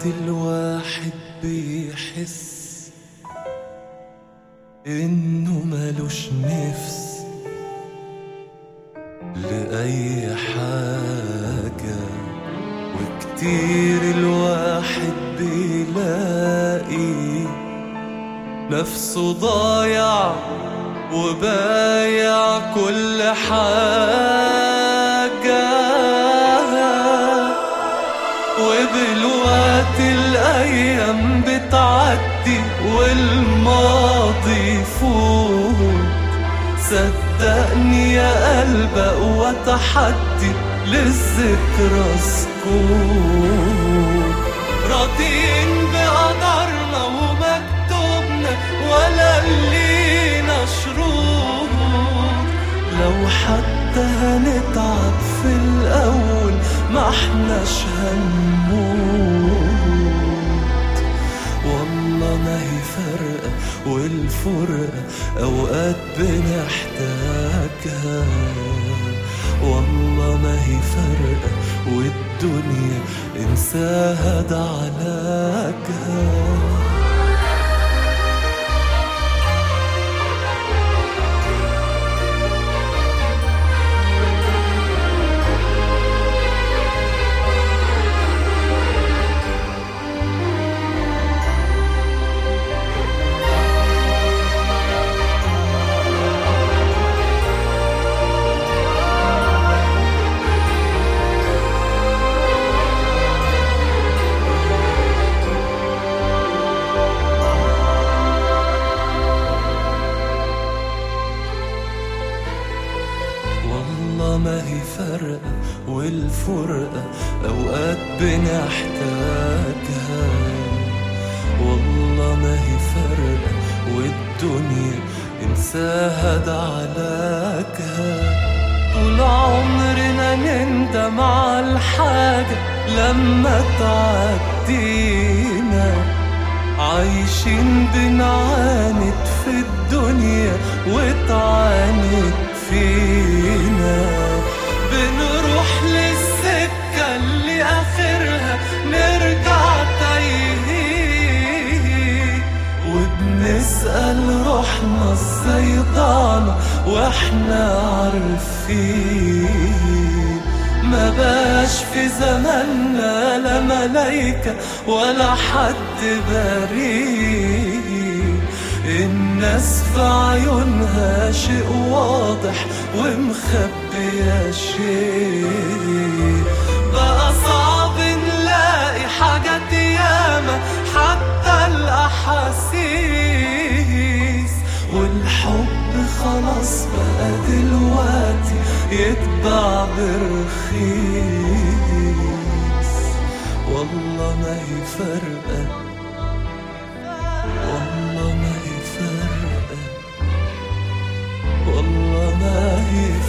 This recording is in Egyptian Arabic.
دلوقتي الواحد بيحس انه ملوش نفس لأي حاجة وكتير الواحد بيلاقي نفسه ضايع وبايع كل حاجة وبالوقت الأيام بتعدي والماضي يفوت صدقني يا قلب أقوى تحدي للذكرى سكوت راضيين بقدرنا ومكتوبنا ولا لينا شروط لو حتى هنتعب في الأول ما احناش هنموت والله ما هي فرقة والفرقة أوقات بنحتاجها والله ما هي فرقة والدنيا انساها ده علاجها والله ما هي فرقة والفرقة أوقات بنحتاجها والله ما هي فرقة والدنيا انساها ده علاجها طول عمرنا نندم على الحاجة لما تعدينا عايشين بنعاند في الدنيا وتعاند فينا بنروح للسكة اللي آخرها نرجع تايهين وبنسأل روحنا ازاي ضعنا واحنا عارفين ما باش في زماننا لا ملايكة ولا حد بريء الناس في عيونها شيء واضح ومخبية شيء بقى صعب نلاقي حاجات ياما حتى الأحاسيس والحب خلاص بقى دلوقتي يتباع برخيص والله ما هي فرقة والله ما هي فرقة والله ما هي